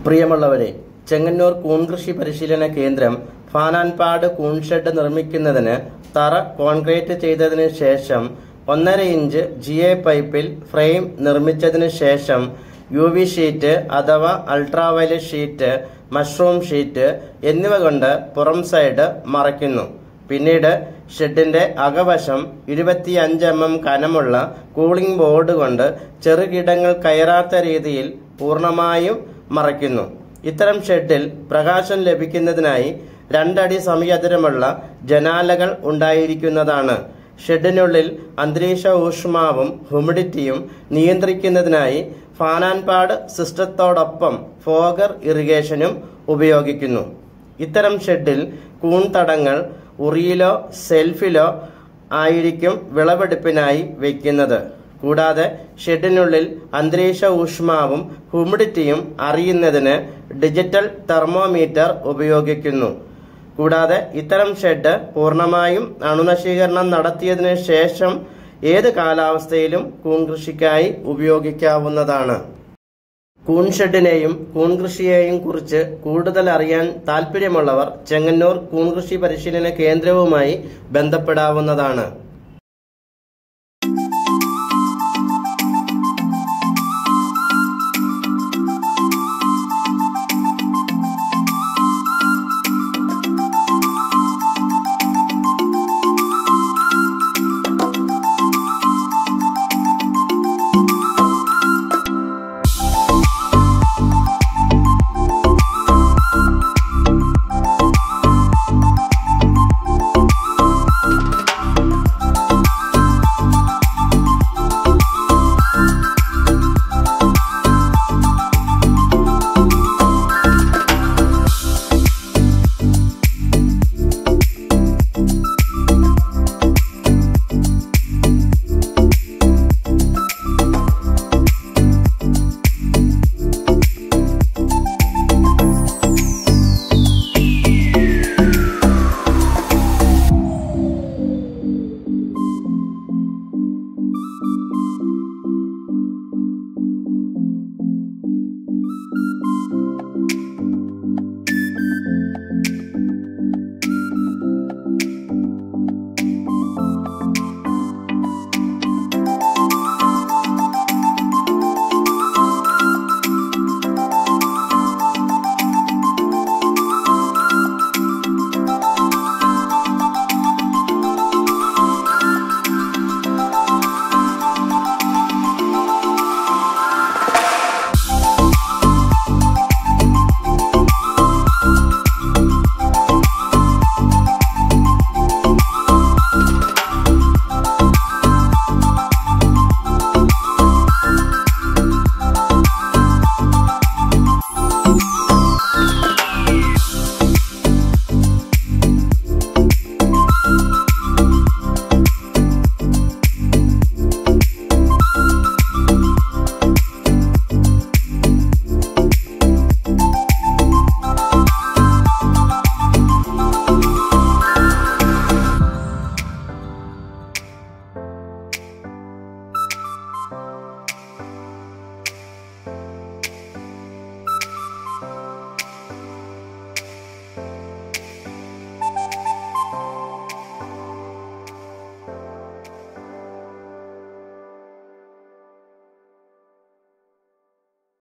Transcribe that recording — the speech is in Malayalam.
പ്രിയമുള്ളവരെ ചെങ്ങന്നൂർ കൂൺകൃഷി പരിശീലന കേന്ദ്രം ഫാനാൻപാട് കൂൺഷെഡ് നിർമ്മിക്കുന്നതിന് തറ കോൺക്രീറ്റ് ചെയ്തതിന് ശേഷം ഒന്നര ഇഞ്ച് ജി എ പൈപ്പിൽ ഫ്രെയിം നിർമ്മിച്ചതിന് ശേഷം യു വി ഷീറ്റ് അഥവാ അൾട്രാവയലറ്റ് ഷീറ്റ് മഷ്റൂം ഷീറ്റ് എന്നിവ കൊണ്ട് പുറം സൈഡ് മറയ്ക്കുന്നു പിന്നീട് ഷെഡിന്റെ അകവശം ഇരുപത്തിയഞ്ച് എം എം കനമുള്ള കൂളിംഗ് ബോർഡ് കൊണ്ട് ചെറുകിടങ്ങൾ കയറാത്ത രീതിയിൽ പൂർണ്ണമായും മറയ്ക്കുന്നു ഇത്തരം ഷെഡിൽ പ്രകാശം ലഭിക്കുന്നതിനായി രണ്ടടി സമയതരമുള്ള ജനാലകൾ ഉണ്ടായിരിക്കുന്നതാണ് ഷെഡിനുള്ളിൽ അന്തരീക്ഷ ഊഷ്മാവും ഹ്യൂമിഡിറ്റിയും നിയന്ത്രിക്കുന്നതിനായി ഫാനാൻപാട് സിസ്റ്റത്തോടൊപ്പം ഫോഗർ ഇറിഗേഷനും ഉപയോഗിക്കുന്നു ഇത്തരം ഷെഡിൽ കൂൺതടങ്ങൾ ഉറിയിലോ സെൽഫിലോ ആയിരിക്കും വിളവെടുപ്പിനായി വയ്ക്കുന്നത് കൂടാതെ ഷെഡിനുള്ളിൽ അന്തരീക്ഷ ഊഷ്മാവും ഹ്യൂമിഡിറ്റിയും അറിയുന്നതിന് ഡിജിറ്റൽ തെർമോമീറ്റർ ഉപയോഗിക്കുന്നു കൂടാതെ ഇത്തരം ഷെഡ് പൂർണ്ണമായും അണുനശീകരണം നടത്തിയതിനു ശേഷം ഏത് കാലാവസ്ഥയിലും കൂൺ കൃഷിക്കായി ഉപയോഗിക്കാവുന്നതാണ് കൂൺ ഷെഡിനെയും കൂൺ കൃഷിയെയും കുറിച്ച് കൂടുതൽ അറിയാൻ താൽപ്പര്യമുള്ളവർ ചെങ്ങന്നൂർ കൂൺ കൃഷി പരിശീലന കേന്ദ്രവുമായി ബന്ധപ്പെടാവുന്നതാണ്